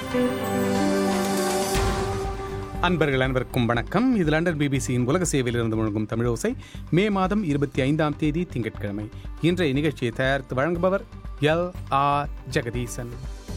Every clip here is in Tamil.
அன்பர்கள் அனைவருக்கும் வணக்கம் இது லண்டன் பிபிசியின் உலக சேவையில் இருந்து முழங்கும் தமிழோசை மே மாதம் இருபத்தி ஐந்தாம் தேதி திங்கட்கிழமை இன்றைய நிகழ்ச்சியை தயாரித்து வழங்குபவர் எல் ஆர் ஜெகதீசன்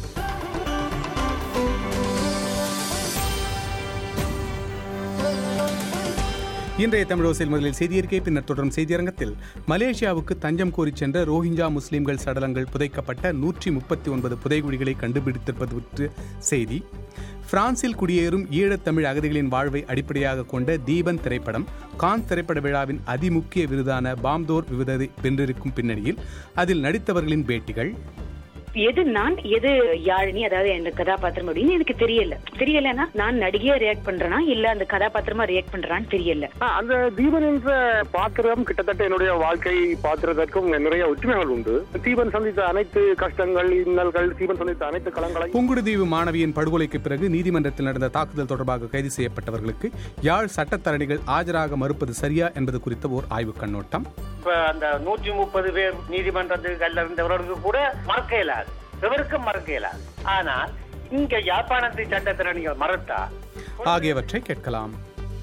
இன்றைய தமிழோசையில் முதலில் செய்தியறிக்கை பின்னர் தொடரும் செய்தியரங்கத்தில் மலேசியாவுக்கு தஞ்சம் கோரிச் சென்ற ரோஹிஞ்சா முஸ்லிம்கள் சடலங்கள் புதைக்கப்பட்ட நூற்றி முப்பத்தி ஒன்பது புதைகுழிகளை கண்டுபிடித்திருப்பது பற்றி செய்தி பிரான்சில் குடியேறும் ஈழத்தமிழ் அகதிகளின் வாழ்வை அடிப்படையாக கொண்ட தீபன் திரைப்படம் கான் திரைப்பட விழாவின் அதிமுக்கிய விருதான பாம்தோர் விருதை வென்றிருக்கும் பின்னணியில் அதில் நடித்தவர்களின் பேட்டிகள் எது நான் எது யாழினி அதாவது இந்த கதாபாத்திரம் அப்படின்னு எனக்கு தெரியல தெரியலன்னா நான் நடிகையா ரியாக்ட் பண்றேனா இல்ல அந்த கதாபாத்திரமா ரியாக்ட் பண்றான்னு தெரியல ஆ, அந்த தீபன் என்ற பாத்திரம் கிட்டத்தட்ட என்னுடைய வாழ்க்கை பாத்திரத்திற்கும் நிறைய ஒற்றுமைகள் உண்டு தீபன் சந்தித்த அனைத்து கஷ்டங்கள் இன்னல்கள் தீபன் சந்தித்த அனைத்து களங்களை புங்குடுதீவு மாணவியின் படுகொலைக்கு பிறகு நீதிமன்றத்தில் நடந்த தாக்குதல் தொடர்பாக கைது செய்யப்பட்டவர்களுக்கு யாழ் சட்டத்தரணிகள் ஆஜராக மறுப்பது சரியா என்பது குறித்த ஓர் ஆய்வுக் கண்ணோட்டம் இப்ப அந்த நூற்றி முப்பது பேர் நீதிமன்றத்துக்கு இருந்தவர்களுக்கு கூட மறக்க இயலாது எவருக்கும் மறக்க இயலாது ஆனால் இங்க யாழ்ப்பாணத்தை சட்டத்திறனிகள் மறுத்தா ஆகியவற்றை கேட்கலாம்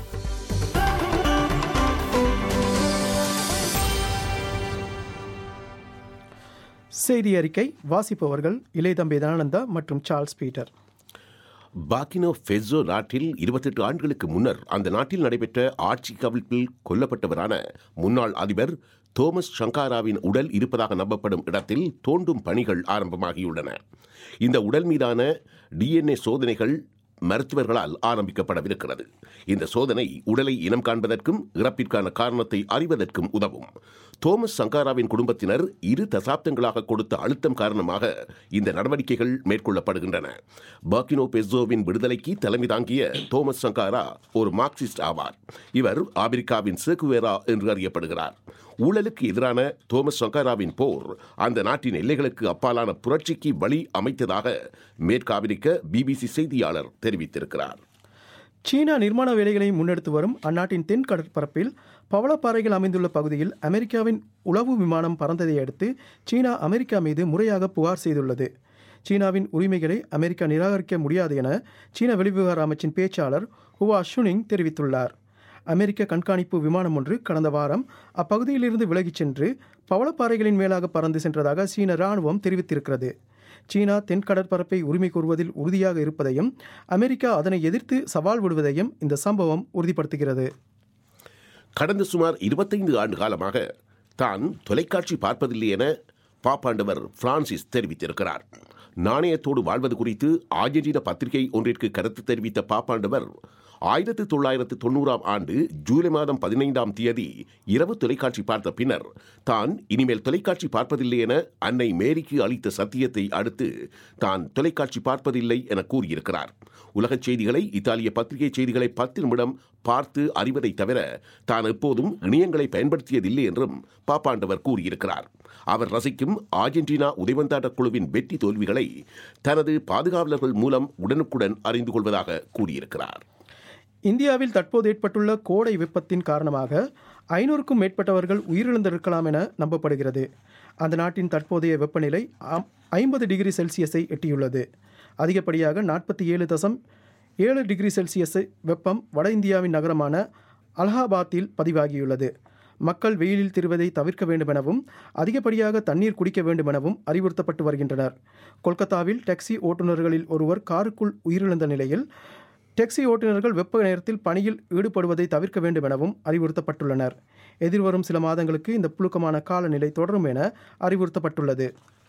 செய்தி அறிக்கை வாசிப்பவர்கள் இளையதம்பி தனானந்தா மற்றும் சார்ல்ஸ் பீட்டர் பாக்கினோ ஃபெசோ நாட்டில் இருபத்தெட்டு ஆண்டுகளுக்கு முன்னர் அந்த நாட்டில் நடைபெற்ற ஆட்சி கவிழ்ப்பில் கொல்லப்பட்டவரான முன்னாள் அதிபர் தோமஸ் சங்காராவின் உடல் இருப்பதாக நம்பப்படும் இடத்தில் தோண்டும் பணிகள் ஆரம்பமாகியுள்ளன இந்த உடல் மீதான டிஎன்ஏ சோதனைகள் மருத்துவர்களால் ஆரம்பிக்கப்படவிருக்கிறது இந்த சோதனை உடலை இனம் காண்பதற்கும் இறப்பிற்கான காரணத்தை அறிவதற்கும் உதவும் தோமஸ் சங்காராவின் குடும்பத்தினர் இரு தசாப்தங்களாக கொடுத்த அழுத்தம் காரணமாக இந்த நடவடிக்கைகள் மேற்கொள்ளப்படுகின்றன பாக்கினோ பெசோவின் விடுதலைக்கு தலைமை தாங்கிய தோமஸ் சங்காரா ஒரு மார்க்சிஸ்ட் ஆவார் இவர் ஆப்பிரிக்காவின் சேகுவேரா என்று அறியப்படுகிறார் ஊழலுக்கு எதிரான தோமஸ் சங்காராவின் போர் அந்த நாட்டின் எல்லைகளுக்கு அப்பாலான புரட்சிக்கு வழி அமைத்ததாக மேற்காவிரிக்க பிபிசி செய்தியாளர் தெரிவித்திருக்கிறார் சீனா நிர்மாண வேலைகளை முன்னெடுத்து வரும் அந்நாட்டின் தென் கடற்பரப்பில் பவளப்பாறைகள் அமைந்துள்ள பகுதியில் அமெரிக்காவின் உளவு விமானம் பறந்ததை அடுத்து சீனா அமெரிக்கா மீது முறையாக புகார் செய்துள்ளது சீனாவின் உரிமைகளை அமெரிக்கா நிராகரிக்க முடியாது என சீன வெளிவிவகார அமைச்சின் பேச்சாளர் ஹுவா ஷுனிங் தெரிவித்துள்ளார் அமெரிக்க கண்காணிப்பு விமானம் ஒன்று கடந்த வாரம் அப்பகுதியிலிருந்து விலகிச் சென்று பவளப்பாறைகளின் மேலாக பறந்து சென்றதாக சீன ராணுவம் தெரிவித்திருக்கிறது சீனா தென் கடற்பரப்பை உரிமை கோருவதில் உறுதியாக இருப்பதையும் அமெரிக்கா அதனை எதிர்த்து சவால் விடுவதையும் இந்த சம்பவம் உறுதிப்படுத்துகிறது கடந்த சுமார் இருபத்தைந்து ஆண்டு காலமாக தான் தொலைக்காட்சி பார்ப்பதில்லை என பாப்பாண்டவர் பிரான்சிஸ் தெரிவித்திருக்கிறார் நாணயத்தோடு வாழ்வது குறித்து ஆர்ஜென்டினா பத்திரிகை ஒன்றிற்கு கருத்து தெரிவித்த பாப்பாண்டவர் ஆயிரத்து தொள்ளாயிரத்து தொண்ணூறாம் ஆண்டு ஜூலை மாதம் பதினைந்தாம் தேதி இரவு தொலைக்காட்சி பார்த்த பின்னர் தான் இனிமேல் தொலைக்காட்சி பார்ப்பதில்லை என அன்னை மேரிக்கு அளித்த சத்தியத்தை அடுத்து தான் தொலைக்காட்சி பார்ப்பதில்லை என கூறியிருக்கிறார் உலகச் செய்திகளை இத்தாலிய பத்திரிகை செய்திகளை பத்து நிமிடம் பார்த்து அறிவதை தவிர தான் எப்போதும் இணையங்களை பயன்படுத்தியதில்லை என்றும் பாப்பாண்டவர் கூறியிருக்கிறார் அவர் ரசிக்கும் ஆர்ஜென்டினா உதைவந்தாட்ட குழுவின் வெற்றி தோல்விகளை தனது பாதுகாவலர்கள் மூலம் உடனுக்குடன் அறிந்து கொள்வதாக கூறியிருக்கிறார் இந்தியாவில் தற்போது ஏற்பட்டுள்ள கோடை வெப்பத்தின் காரணமாக ஐநூறுக்கும் மேற்பட்டவர்கள் உயிரிழந்திருக்கலாம் என நம்பப்படுகிறது அந்த நாட்டின் தற்போதைய வெப்பநிலை ஐம்பது டிகிரி செல்சியஸை எட்டியுள்ளது அதிகப்படியாக நாற்பத்தி ஏழு தசம் ஏழு டிகிரி செல்சியஸ் வெப்பம் வட இந்தியாவின் நகரமான அலகாபாத்தில் பதிவாகியுள்ளது மக்கள் வெயிலில் திரிவதை தவிர்க்க வேண்டுமெனவும் அதிகப்படியாக தண்ணீர் குடிக்க வேண்டுமெனவும் அறிவுறுத்தப்பட்டு வருகின்றனர் கொல்கத்தாவில் டாக்ஸி ஓட்டுநர்களில் ஒருவர் காருக்குள் உயிரிழந்த நிலையில் டாக்ஸி ஓட்டுநர்கள் வெப்ப நேரத்தில் பணியில் ஈடுபடுவதை தவிர்க்க வேண்டும் எனவும் அறிவுறுத்தப்பட்டுள்ளனர் எதிர்வரும் சில மாதங்களுக்கு இந்த புழுக்கமான காலநிலை தொடரும் என அறிவுறுத்தப்பட்டுள்ளது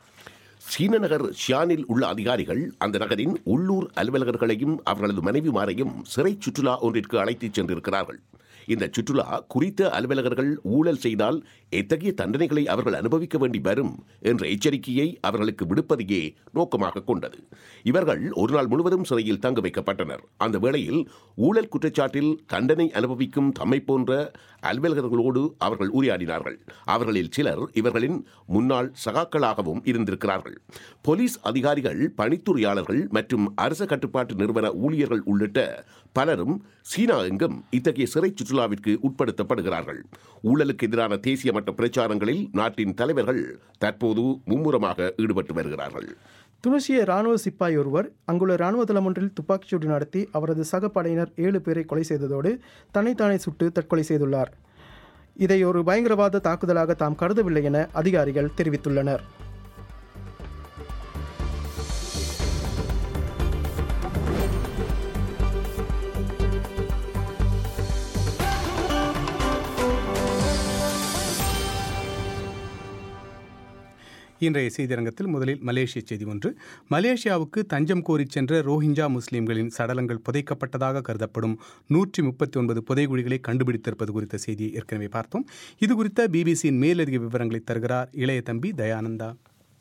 சீன நகர் ஷியானில் உள்ள அதிகாரிகள் அந்த நகரின் உள்ளூர் அலுவலகர்களையும் அவர்களது மனைவிமாரையும் சிறை சுற்றுலா ஒன்றிற்கு அழைத்துச் சென்றிருக்கிறார்கள் இந்த சுற்றுலா குறித்த அலுவலகர்கள் ஊழல் செய்தால் எத்தகைய தண்டனைகளை அவர்கள் அனுபவிக்க வேண்டி வரும் என்ற எச்சரிக்கையை அவர்களுக்கு விடுப்பதையே நோக்கமாக கொண்டது இவர்கள் ஒரு நாள் முழுவதும் சிறையில் தங்க வைக்கப்பட்டனர் அந்த வேளையில் ஊழல் குற்றச்சாட்டில் தண்டனை அனுபவிக்கும் தம்மை போன்ற அலுவலகர்களோடு அவர்கள் உரையாடினார்கள் அவர்களில் சிலர் இவர்களின் முன்னாள் சகாக்களாகவும் இருந்திருக்கிறார்கள் போலீஸ் அதிகாரிகள் பணித்துறையாளர்கள் மற்றும் அரச கட்டுப்பாட்டு நிறுவன ஊழியர்கள் உள்ளிட்ட பலரும் சீனா எங்கும் இத்தகைய சிறை சுற்றுலாவிற்கு உட்படுத்தப்படுகிறார்கள் ஊழலுக்கு எதிரான தேசிய மட்ட பிரச்சாரங்களில் நாட்டின் தலைவர்கள் தற்போது மும்முரமாக ஈடுபட்டு வருகிறார்கள் துனிசிய இராணுவ சிப்பாய் ஒருவர் அங்குள்ள இராணுவ தளம் ஒன்றில் துப்பாக்கிச்சூடு நடத்தி அவரது சக படையினர் ஏழு பேரை கொலை செய்ததோடு தன்னைத்தானே சுட்டு தற்கொலை செய்துள்ளார் இதை ஒரு பயங்கரவாத தாக்குதலாக தாம் கருதவில்லை என அதிகாரிகள் தெரிவித்துள்ளனர் இன்றைய செய்தியரங்கத்தில் முதலில் மலேசிய செய்தி ஒன்று மலேசியாவுக்கு தஞ்சம் கோரிச் சென்ற ரோஹிஞ்சா முஸ்லிம்களின் சடலங்கள் புதைக்கப்பட்டதாக கருதப்படும் நூற்றி முப்பத்தி ஒன்பது புதைகுழிகளை கண்டுபிடித்திருப்பது குறித்த செய்தியை ஏற்கனவே பார்த்தோம் இது குறித்த பிபிசியின் மேலதிக விவரங்களை தருகிறார் இளைய தம்பி தயானந்தா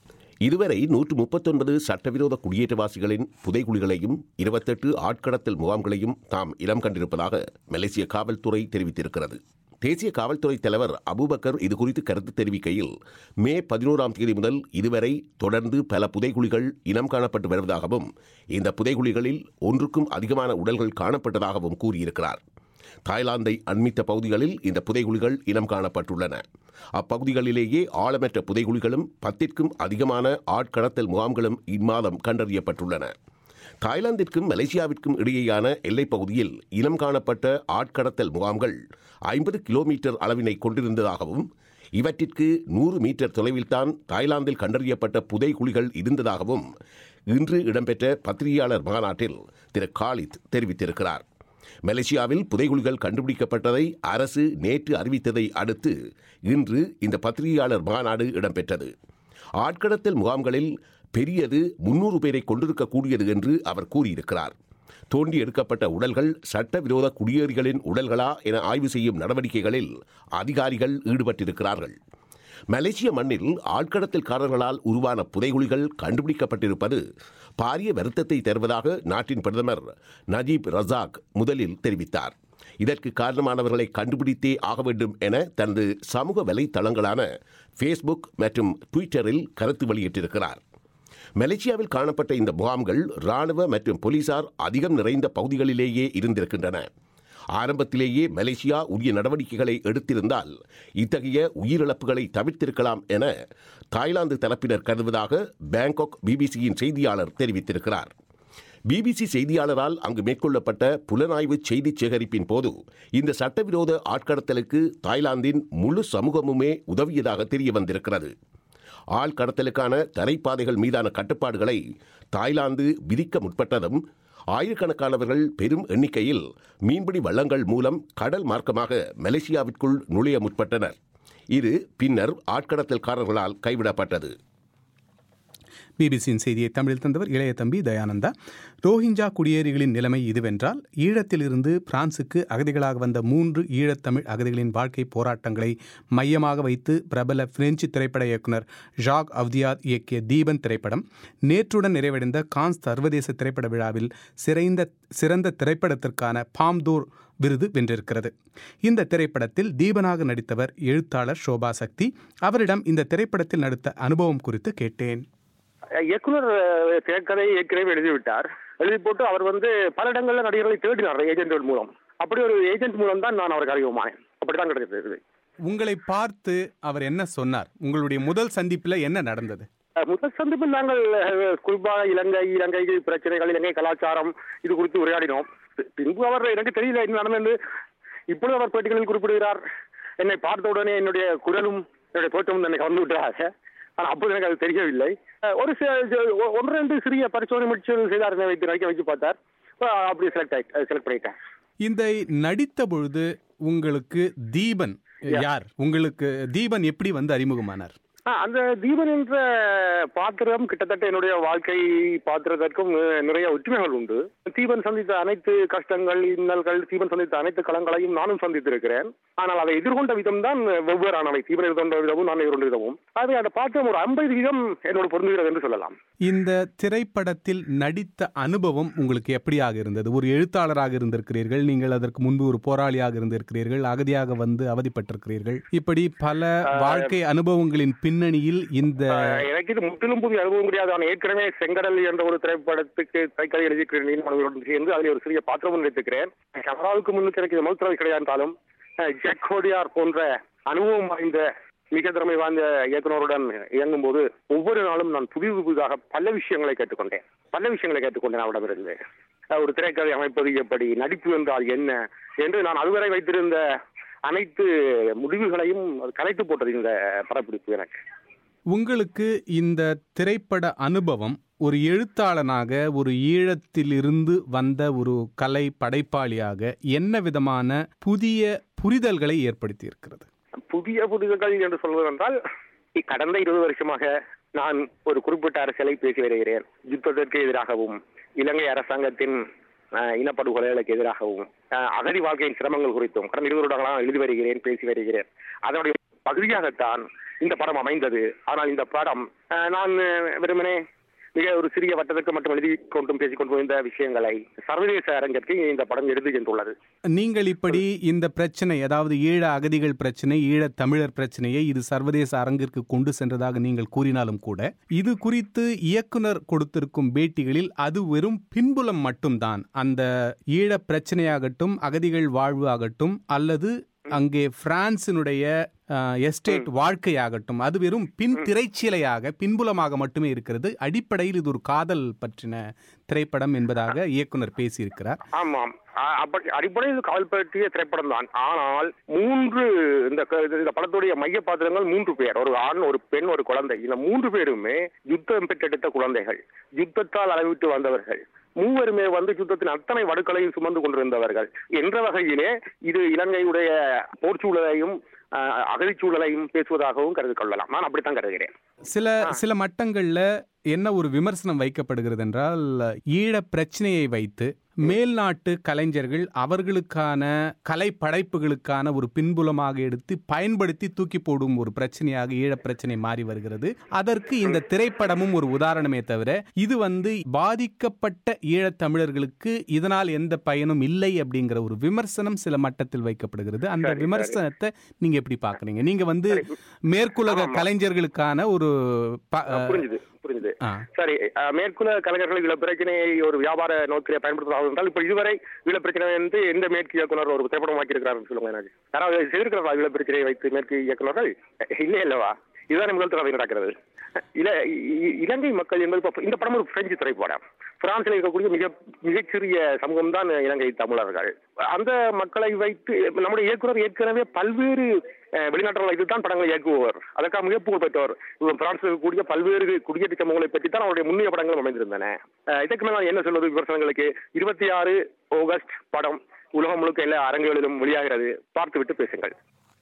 இதுவரை நூற்று முப்பத்தொன்பது சட்டவிரோத குடியேற்றவாசிகளின் புதைகுழிகளையும் இருபத்தெட்டு ஆட்கடத்தல் முகாம்களையும் தாம் இனம் கண்டிருப்பதாக மலேசிய காவல்துறை தெரிவித்திருக்கிறது தேசிய காவல்துறை தலைவர் அபுபக்கர் இது குறித்து கருத்து தெரிவிக்கையில் மே பதினோராம் தேதி முதல் இதுவரை தொடர்ந்து பல புதைகுழிகள் இனம் காணப்பட்டு வருவதாகவும் இந்த புதைகுழிகளில் ஒன்றுக்கும் அதிகமான உடல்கள் காணப்பட்டதாகவும் கூறியிருக்கிறார் தாய்லாந்தை அண்மித்த பகுதிகளில் இந்த புதைகுழிகள் இனம் காணப்பட்டுள்ளன அப்பகுதிகளிலேயே ஆழமற்ற புதைகுழிகளும் பத்திற்கும் அதிகமான ஆட்கடத்தல் முகாம்களும் இம்மாதம் கண்டறியப்பட்டுள்ளன தாய்லாந்திற்கும் மலேசியாவிற்கும் இடையேயான எல்லைப் பகுதியில் இனம் காணப்பட்ட ஆட்கடத்தல் முகாம்கள் ஐம்பது கிலோமீட்டர் அளவினை கொண்டிருந்ததாகவும் இவற்றிற்கு நூறு மீட்டர் தொலைவில்தான் தாய்லாந்தில் கண்டறியப்பட்ட புதைகுழிகள் இருந்ததாகவும் இன்று இடம்பெற்ற பத்திரிகையாளர் மாநாட்டில் திரு காலித் தெரிவித்திருக்கிறார் மலேசியாவில் புதைகுழிகள் கண்டுபிடிக்கப்பட்டதை அரசு நேற்று அறிவித்ததை அடுத்து இன்று இந்த பத்திரிகையாளர் மாநாடு இடம்பெற்றது ஆட்கடத்தல் முகாம்களில் பெரியது முன்னூறு பேரை கொண்டிருக்கக்கூடியது என்று அவர் கூறியிருக்கிறார் தோண்டி எடுக்கப்பட்ட உடல்கள் சட்டவிரோத குடியேறிகளின் உடல்களா என ஆய்வு செய்யும் நடவடிக்கைகளில் அதிகாரிகள் ஈடுபட்டிருக்கிறார்கள் மலேசிய மண்ணில் ஆட்கடத்தல்காரர்களால் உருவான புதைகுழிகள் கண்டுபிடிக்கப்பட்டிருப்பது பாரிய வருத்தத்தை தருவதாக நாட்டின் பிரதமர் நஜீப் ரசாக் முதலில் தெரிவித்தார் இதற்கு காரணமானவர்களை கண்டுபிடித்தே ஆக வேண்டும் என தனது சமூக வலைத்தளங்களான ஃபேஸ்புக் மற்றும் ட்விட்டரில் கருத்து வெளியிட்டிருக்கிறார் மலேசியாவில் காணப்பட்ட இந்த முகாம்கள் ராணுவ மற்றும் போலீசார் அதிகம் நிறைந்த பகுதிகளிலேயே இருந்திருக்கின்றன ஆரம்பத்திலேயே மலேசியா உரிய நடவடிக்கைகளை எடுத்திருந்தால் இத்தகைய உயிரிழப்புகளை தவிர்த்திருக்கலாம் என தாய்லாந்து தரப்பினர் கருதுவதாக பேங்காக் பிபிசியின் செய்தியாளர் தெரிவித்திருக்கிறார் பிபிசி செய்தியாளரால் அங்கு மேற்கொள்ளப்பட்ட புலனாய்வு செய்தி சேகரிப்பின் போது இந்த சட்டவிரோத ஆட்கடத்தலுக்கு தாய்லாந்தின் முழு சமூகமுமே உதவியதாக தெரிய வந்திருக்கிறது ஆள் கடத்தலுக்கான தரைப்பாதைகள் மீதான கட்டுப்பாடுகளை தாய்லாந்து விதிக்க முற்பட்டதும் ஆயிரக்கணக்கானவர்கள் பெரும் எண்ணிக்கையில் மீன்பிடி வள்ளங்கள் மூலம் கடல் மார்க்கமாக மலேசியாவிற்குள் நுழைய முற்பட்டனர் இது பின்னர் ஆட்கடத்தல்காரர்களால் கைவிடப்பட்டது பிபிசியின் செய்தியை தமிழில் தந்தவர் இளைய தம்பி தயானந்தா ரோஹிஞ்சா குடியேறிகளின் நிலைமை இதுவென்றால் ஈழத்திலிருந்து பிரான்சுக்கு அகதிகளாக வந்த மூன்று ஈழத்தமிழ் அகதிகளின் வாழ்க்கை போராட்டங்களை மையமாக வைத்து பிரபல பிரெஞ்சு திரைப்பட இயக்குனர் ஜாக் அவ்தியாத் இயக்கிய தீபன் திரைப்படம் நேற்றுடன் நிறைவடைந்த கான்ஸ் சர்வதேச திரைப்பட விழாவில் சிறைந்த சிறந்த திரைப்படத்திற்கான பாம்தூர் விருது வென்றிருக்கிறது இந்த திரைப்படத்தில் தீபனாக நடித்தவர் எழுத்தாளர் சோபா சக்தி அவரிடம் இந்த திரைப்படத்தில் நடித்த அனுபவம் குறித்து கேட்டேன் இயக்குனர் அஹ், திரைக்கதை ஏற்கனவே எழுதிவிட்டார் எழுதி போட்டு அவர் வந்து பல இடங்கள்ல நடிகர்களை தேடினார் ஏஜென்ட்கள் மூலம் அப்படி ஒரு ஏஜென்ட் மூலம் தான் நான் அவருக்கு அறிவுமானேன் அப்படித்தான் கிடைத்தது உங்களை பார்த்து அவர் என்ன சொன்னார் உங்களுடைய முதல் சந்திப்பில் என்ன நடந்தது அஹ், முதல் சந்திப்பில் நாங்கள் அஹ், குறிப்பாக இலங்கை இலங்கை பிரச்சனைகள் இலங்கை கலாச்சாரம் இது குறித்து உரையாடினோம் பின்பு அவர் எனக்கு தெரியல என்ன நடந்தது இப்பொழுது அவர் பேட்டிகளில் குறிப்பிடுகிறார் என்னை பார்த்த உடனே என்னுடைய குரலும் என்னுடைய தோற்றமும் என்னை கவர்ந்து விட்டதாக ஆனால் அப்போது எனக்கு அது தெரியவில்லை அஹ், ஒரு சி- சி- ஒ- ஒன்று ரெண்டு சிறிய பரிசோதனை முயற்சிகள் செய்தார் என்னை வைத்து நடிக்க வச்சு பார்த்தார் அஹ், அப்படி செலக்ட் ஆகி செலக்ட் பண்ணிட்டேன் இந்த நடித்த பொழுது உங்களுக்கு தீபன் யார் உங்களுக்கு தீபன் எப்படி வந்து அறிமுகமானார் ஆ, அந்த தீபன் என்ற பாத்திரம் கிட்டத்தட்ட என்னுடைய வாழ்க்கை பாத்திரத்திற்கும் அஹ், நிறைய ஒற்றுமைகள் உண்டு தீபன் சந்தித்த அனைத்து கஷ்டங்கள் இன்னல்கள் தீபன் சந்தித்த அனைத்து களங்களையும் நானும் சந்தித்திருக்கிறேன் ஆனால் அதை எதிர்கொண்ட விதம் தான் வெவ்வேறானவை தீபன் எதிர்கொண்ட விதமும் நான் எதிர்கொண்ட விதமும் அது அந்த பாத்திரம் ஒரு ஐம்பது வீதம் என்னோட பொருந்துகிறது என்று சொல்லலாம் இந்த திரைப்படத்தில் நடித்த அனுபவம் உங்களுக்கு எப்படியாக இருந்தது ஒரு எழுத்தாளராக இருந்திருக்கிறீர்கள் நீங்கள் அதற்கு முன்பு ஒரு போராளியாக இருந்திருக்கிறீர்கள் அகதியாக வந்து அவதிப்பட்டிருக்கிறீர்கள் இப்படி பல வாழ்க்கை அனுபவங்களின் பின்னணியில் இந்த அஹ், எனக்கு இது முற்றிலும் புதிய அனுபவம் கிடையாது நான் ஏற்கனவே செங்கடல் என்ற ஒரு திரைப்படத்துக்கு திரைக்கதை எழுதியிருக்கிறேன் மாணவர்களுடன் சேர்ந்து அதில் ஒரு சிறிய பாத்திரம் நடித்திருக்கிறேன் கேமராவுக்கு முன்னுக்கு எனக்கு இது முதல் திரை கிடையாதாலும் ஜெக் கோடியார் போன்ற அனுபவம் வாய்ந்த மிக திறமை வாய்ந்த இயக்குனருடன் இயங்கும் போது ஒவ்வொரு நாளும் நான் புதிது புதிதாக பல விஷயங்களை கேட்டுக்கொண்டேன் பல விஷயங்களை கேட்டுக்கொண்டேன் அவரிடமிருந்து அஹ் ஒரு திரைக்கதை அமைப்பது எப்படி நடிப்பு என்றால் என்ன என்று நான் அதுவரை வைத்திருந்த அனைத்து முடிவுகளையும் அது கலைத்து போட்டது இந்த படப்பிடிப்பு எனக்கு உங்களுக்கு இந்த திரைப்பட அனுபவம் ஒரு எழுத்தாளனாக ஒரு ஈழத்திலிருந்து வந்த ஒரு கலை படைப்பாளியாக என்ன விதமான புதிய புரிதல்களை ஏற்படுத்தி இருக்கிறது புதிய புதிதுகள் என்று சொல்வதென்றால் கடந்த இருபது வருஷமாக நான் ஒரு குறிப்பிட்ட அரசியலை பேசி வருகிறேன் யுத்தத்திற்கு எதிராகவும் இலங்கை அரசாங்கத்தின் அஹ், இனப்படுகொலைகளுக்கு எதிராகவும் அஹ், அகதி வாழ்க்கையின் சிரமங்கள் குறித்தும் கடந்த இருபது வருடங்களாக எழுதி வருகிறேன் பேசி வருகிறேன் அதனுடைய பகுதியாகத்தான் இந்த படம் அமைந்தது ஆனால் இந்த படம் அஹ், நான் அஹ், வெறுமனே மிக ஒரு சிறிய வட்டத்திற்கு மட்டும் எழுதி கொண்டும் பேசிக் கொண்டு இந்த விஷயங்களை சர்வதேச அரங்கிற்கு இந்த படம் எடுத்து சென்றுள்ளது நீங்கள் இப்படி இந்த பிரச்சனை அதாவது ஈழ அகதிகள் பிரச்சனை ஈழ தமிழர் பிரச்சனையை இது சர்வதேச அரங்கிற்கு கொண்டு சென்றதாக நீங்கள் கூறினாலும் கூட இது குறித்து இயக்குனர் கொடுத்திருக்கும் பேட்டிகளில் அது வெறும் பின்புலம் மட்டும்தான் அந்த ஈழ பிரச்சனையாகட்டும் அகதிகள் வாழ்வு ஆகட்டும் அல்லது அங்கே பிரான்சினுடைய அஹ், எஸ்டேட் வாழ்க்கையாகட்டும் அது வெறும் பின் திரைச்சீலையாக பின்புலமாக மட்டுமே இருக்கிறது அடிப்படையில் இது ஒரு காதல் பற்றின திரைப்படம் என்பதாக இயக்குனர் பேசியிருக்கிறார் ஆமாம் அ- அப்படி அடிப்படையில் கால் பற்றிய திரைப்படம் தான் ஆனால் மூன்று இந்த க- இந்த படத்துடைய மைய பாத்திரங்கள் மூன்று பேர் ஒரு ஆண் ஒரு பெண் ஒரு குழந்தை இந்த மூன்று பேருமே யுத்தம் பெற்றெடுத்த குழந்தைகள் யுத்தத்தால் அளவிட்டு வந்தவர்கள் மூவருமே வந்து யுத்தத்தின் அத்தனை வடுக்களையும் சுமந்து கொண்டிருந்தவர்கள் என்ற வகையிலே இது இலங்கையுடைய போர் சூழலையும் அஹ், அகதிச் சூழலையும் பேசுவதாகவும் கருதி கொள்ளலாம் நான் அப்படித்தான் கருதுகிறேன் சில சில மட்டங்கள்ல என்ன ஒரு விமர்சனம் வைக்கப்படுகிறது என்றால் ஈழ பிரச்சனையை வைத்து மேல்நாட்டு கலைஞர்கள் அவர்களுக்கான கலை படைப்புகளுக்கான ஒரு பின்புலமாக எடுத்து பயன்படுத்தி தூக்கி போடும் ஒரு பிரச்சனையாக ஈழ பிரச்சனை மாறி வருகிறது அதற்கு இந்த திரைப்படமும் ஒரு உதாரணமே தவிர இது வந்து பாதிக்கப்பட்ட ஈழத் தமிழர்களுக்கு இதனால் எந்த பயனும் இல்லை அப்படிங்கிற ஒரு விமர்சனம் சில மட்டத்தில் வைக்கப்படுகிறது அந்த சரி, சரி. விமர்சனத்தை நீங்க எப்படி பாக்குறீங்க நீங்க வந்து மேற்குலக ஆமாம். கலைஞர்களுக்கான ஒரு ப- அஹ், புரிஞ்சுது புரிஞ்சுது ஆ. சரி அஹ், மேற்குல கலைஞர்கள் ஈழ பிரச்சனையை ஒரு வியாபார நோக்கிலே பயன்படுத்துவதாக இருந்தால் இப்ப இதுவரை ஈழ பிரச்சனை வந்து எந்த மேற்கு இயக்குனர் ஒரு திரைப்படம் ஆக்கியிருக்கிறாருன்னு சொல்லுங்க எனக்கு யாராவது செய்திருக்கிறதா ஈழ பிரச்சனையை வைத்து மேற்கு இயக்குனர்கள் இல்லை இல்லவா இதுதான் முதல் தடவை நடக்கிறது இல இ- இலங்கை மக்கள் என்பது இப்ப இந்த படம் ஒரு பிரெஞ்சு திரைப்படம் பிரான்சில் இருக்கக்கூடிய மிக மிகச்சிறிய சமூகம் தான் இலங்கை தமிழர்கள் அந்த மக்களை வைத்து நம்முடைய இயக்குனர் ஏற்கனவே பல்வேறு அஹ், வெளிநாட்டவர்கள் இதுதான் படங்களை இயக்குபவர் அதற்காக மிக புகழ் பெற்றவர் இவர் பிரான்சில் இருக்கக்கூடிய பல்வேறு குடியேற்ற சமூகங்களை பற்றி தான் அவருடைய முன்னிய படங்களும் அமைந்திருந்தன அஹ், இதற்கு மேல் நான் என்ன சொல்வது விமர்சனங்களுக்கு இருபத்தி ஆறு ஆகஸ்ட் படம் உலகம் முழுக்க எல்லா அரங்குகளிலும் வெளியாகிறது பார்த்துவிட்டு பேசுங்கள்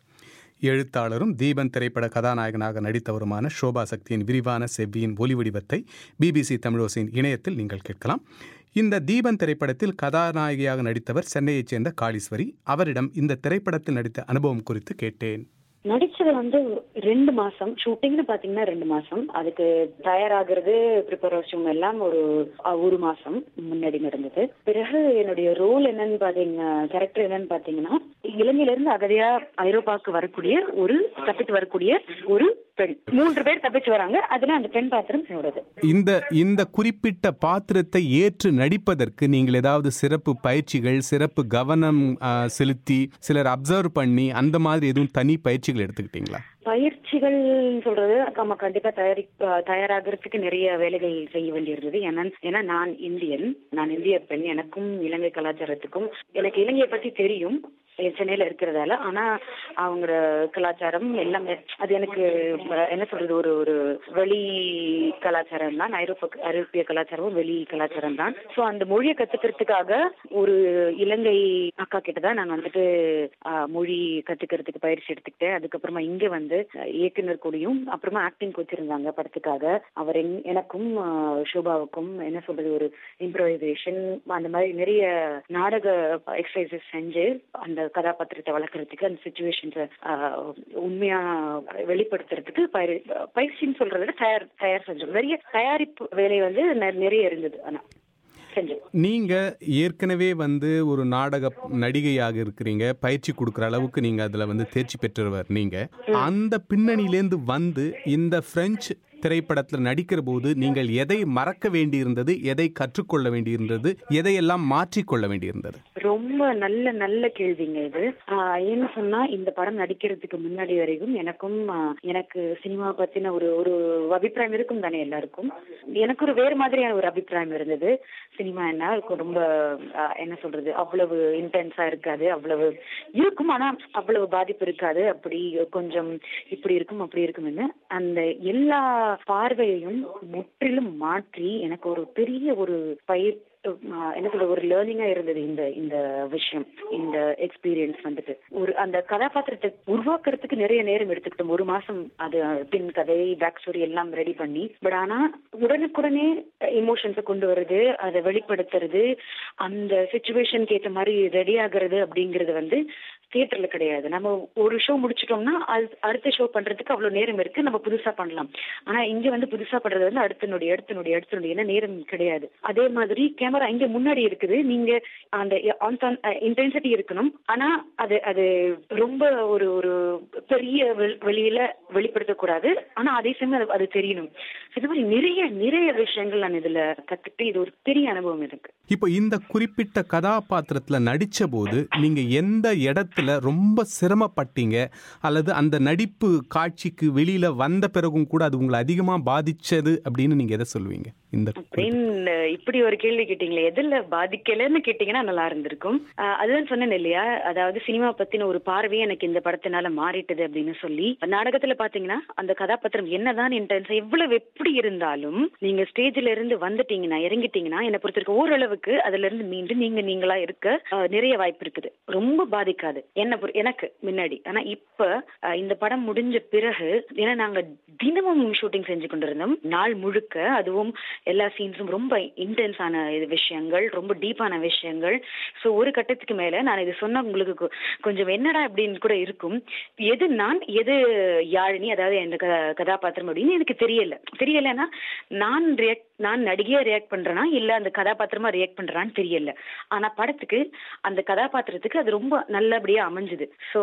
எழுத்தாளரும் தீபன் திரைப்பட கதாநாயகனாக நடித்தவருமான சோபா சக்தியின் விரிவான செவ்வியின் ஒலி வடிவத்தை பிபிசி தமிழோசையின் இணையத்தில் நீங்கள் கேட்கலாம் இந்த தீபன் திரைப்படத்தில் கதாநாயகியாக நடித்தவர் சென்னையைச் சேர்ந்த காளீஸ்வரி அவரிடம் இந்த திரைப்படத்தில் நடித்த அனுபவம் குறித்து கேட்டேன் நடிச்சது வந்து ரெண்டு மாசம் ஷூட்டிங்னு பாத்தீங்கன்னா ரெண்டு மாசம் அதுக்கு தயாராகிறது ப்ரிப்பரேஷன் எல்லாம் ஒரு அஹ், ஒரு மாசம் முன்னாடி நடந்தது பிறகு என்னுடைய ரோல் என்னன்னு பாத்தீங்க கேரக்டர் என்னன்னு பாத்தீங்கன்னா இலங்கையில இருந்து அகதியா ஐரோப்பாவுக்கு வரக்கூடிய ஒரு தப்பித்து வரக்கூடிய ஒரு பெண் மூன்று பேர் தப்பிச்சு வராங்க அதுல அந்த பெண் பாத்திரம் என்னோடது இந்த இந்த குறிப்பிட்ட பாத்திரத்தை ஏற்று நடிப்பதற்கு நீங்கள் ஏதாவது சிறப்பு பயிற்சிகள் சிறப்பு கவனம் ஆ, செலுத்தி சிலர் அப்சர்வ் பண்ணி அந்த மாதிரி எதுவும் தனி பயிற்சிகள் எடுத்துக்கிட்டீங்களா பயிற்சிகள் சொல்றது ஆமா கண்டிப்பா தயாரி தயாராகிறதுக்கு நிறைய வேலைகள் செய்ய வேண்டியிருந்தது ஏன்னா ஏன்னா நான் இந்தியன் நான் இந்திய பெண் எனக்கும் இலங்கை கலாச்சாரத்துக்கும் எனக்கு இலங்கையை பத்தி தெரியும் சென்னையில இருக்கிறதால ஆனா அவங்க கலாச்சாரம் எல்லாமே அது எனக்கு அஹ், என்ன சொல்றது ஒரு ஒரு வெளி கலாச்சாரம் தான் ஐரோப்பா ஐரோப்பிய கலாச்சாரமும் வெளி கலாச்சாரம் தான் சோ அந்த மொழியை கத்துக்கிறதுக்காக ஒரு இலங்கை அக்கா கிட்ட தான் நான் வந்துட்டு ஆஹ், மொழி கத்துக்கிறதுக்கு பயிற்சி எடுத்துக்கிட்டேன் அதுக்கப்புறமா இங்க வந்து அஹ், இயக்குனர் கூடயும் அப்புறமா ஆக்டிங் கோச் இருந்தாங்க படத்துக்காக அவர் எங்- எனக்கும் ஆஹ், ஷோபாவுக்கும் என்ன சொல்றது ஒரு இம்ப்ரோவைசேஷன் அந்த மாதிரி நிறைய நாடக எக்ஸசைசஸ் செஞ்சு அந்த கதாபாத்திரத்தை வளர்க்கறதுக்கு அந்த சுச்சுவேஷன்ஸை உண்மையா வெளிப்படுத்துறதுக்கு பயிர் பயிற்சின்னு சொல்றதை விட தயார் தயார் செஞ்சோம் நிறைய தயாரிப்பு வேலை வந்து நெ- நிறைய இருந்தது ஆனா செஞ்சோம் நீங்க ஏற்கனவே வந்து ஒரு நாடக நடிகையாக இருக்கிறீங்க பயிற்சி கொடுக்குற அளவுக்கு நீங்க அதுல வந்து தேர்ச்சி பெற்றவர் நீங்க அந்த பின்னணியிலேருந்து வந்து இந்த பிரெஞ்சு திரைப்படத்தில் நடிக்கிற போது நீங்கள் எதை மறக்க வேண்டியிருந்தது எதை கற்றுக்கொள்ள வேண்டியிருந்தது எதையெல்லாம் மாற்றிக்கொள்ள வேண்டியிருந்தது ரொம்ப நல்ல நல்ல கேள்விங்க இது ஆஹ் ஏன்னு சொன்னா இந்த படம் நடிக்கிறதுக்கு முன்னாடி வரைக்கும் எனக்கும் ஆஹ் எனக்கு சினிமா பத்தின ஒரு ஒரு அபிப்பிராயம் இருக்கும் தானே எல்லாருக்கும் எனக்கு ஒரு வேறு மாதிரியான ஒரு அபிப்பிராயம் இருந்தது சினிமா என்ன இருக்கும் ரொம்ப ஆஹ் என்ன சொல்றது அவ்வளவு இன்டென்ஸா இருக்காது அவ்வளவு இருக்கும் ஆனா அவ்வளவு பாதிப்பு இருக்காது அப்படி கொஞ்சம் இப்படி இருக்கும் அப்படி இருக்கும்னு அந்த எல்லா பார்வையையும் முற்றிலும் மாற்றி எனக்கு ஒரு பெரிய ஒரு பயிர் ஆஹ் என்ன சொல்ற ஒரு லேர்னிங்கா இருந்தது இந்த இந்த விஷயம் இந்த எக்ஸ்பீரியன்ஸ் வந்துட்டு ஒரு அந்த கதாபாத்திரத்தை உருவாக்குறதுக்கு நிறைய நேரம் எடுத்துக்கிட்டோம் ஒரு மாசம் அது பின் கதை பேக் ஸ்டோரி எல்லாம் ரெடி பண்ணி பட் ஆனா உடனுக்குடனே இமோஷன்ஸை கொண்டு வர்றது அதை வெளிப்படுத்துறது அந்த சுச்சுவேஷனுக்கு ஏற்ற மாதிரி ரெடி ஆகுறது அப்படிங்கறது வந்து தியேட்டர்ல கிடையாது நம்ம ஒரு ஷோ முடிச்சிட்டோம்னா அது அடுத்த ஷோ பண்றதுக்கு அவ்வளவு நேரம் இருக்கு நம்ம புதுசா பண்ணலாம் ஆனா இங்க வந்து புதுசா பண்றது வந்து அடுத்த நொடி அடுத்த நொடி அடுத்த நொடி ஏன்னா நேரம் கிடையாது அதே மாதிரி கேமரா இங்க முன்னாடி இருக்குது நீங்க அந்த இன்டென்சிட்டி இருக்கணும் ஆனா அது அது ரொம்ப ஒரு ஒரு பெரிய வெ- வெளியில வெளிப்படுத்தக்கூடாது ஆனா அதே சமயம் அது- அது தெரியணும் இது மாதிரி நிறைய நிறைய விஷயங்கள் நான் இதுல கத்துக்கிட்டு இது ஒரு பெரிய அனுபவம் எனக்கு இப்போ இந்த குறிப்பிட்ட கதாபாத்திரத்துல நடிச்ச போது நீங்க எந்த இடத்துல ரொம்ப சிரமப்பட்டீங்க அல்லது அந்த நடிப்பு காட்சிக்கு வெளியில வந்த பிறகும் கூட அது உங்களை அதிகமா பாதிச்சது அப்படின்னு நீங்க எதை சொல்லுவீங்க இந்த அப்படின்னு இப்படி ஒரு கேள்வி கேட்டீங்களே எதுல பாதிக்கலன்னு கேட்டீங்கன்னா நல்லா இருந்திருக்கும் ஆஹ் அதுதான் சொன்னேன் இல்லையா அதாவது சினிமா பத்தின ஒரு பார்வையே எனக்கு இந்த படத்தினால மாறிட்டது அப்படின்னு சொல்லி நாடகத்துல பாத்தீங்கன்னா அந்த கதாபாத்திரம் என்னதான் இன்டென்ஸ் எவ்வளவு எப்படி இருந்தாலும் நீங்க ஸ்டேஜ்ல இருந்து வந்துட்டீங்கன்னா இறங்கிட்டீங்கன்னா என்னை பொறுத்திருக்க ஓரளவுக்கு அதுல இருந்து மீண்டும் நீங்க நீங்களா இருக்க ஆஹ் நிறைய வாய்ப்பு இருக்குது ரொம்ப பாதிக்காது என்ன பொறு- எனக்கு முன்னாடி ஆனா இப்ப ஆஹ் இந்த படம் முடிஞ்ச பிறகு ஏன்னா நாங்க தினமும் ஷூட்டிங் செஞ்சு கொண்டிருந்தோம் நாள் முழுக்க அதுவும் எல்லா சீன்ஸும் ரொம்ப இன்டென்ஸான இது விஷயங்கள் ரொம்ப டீப்பான விஷயங்கள் சோ ஒரு கட்டத்துக்கு மேல நான் இது சொன்னா உங்களுக்கு கொ- கொஞ்சம் என்னடா அப்படின்னு கூட இருக்கும் எது நான் எது யாழினி அதாவது இந்த க- கதாபாத்திரம் அப்படின்னு எனக்கு தெரியல தெரியலன்னா நான் ரியாக்ட் நான் நடிகையா ரியாக்ட் பண்றேனா இல்ல அந்த கதாபாத்திரமா ரியாக்ட் பண்றான்னு தெரியல ஆனா படத்துக்கு அந்த கதாபாத்திரத்துக்கு அது ரொம்ப நல்லபடியா அமைஞ்சுது சோ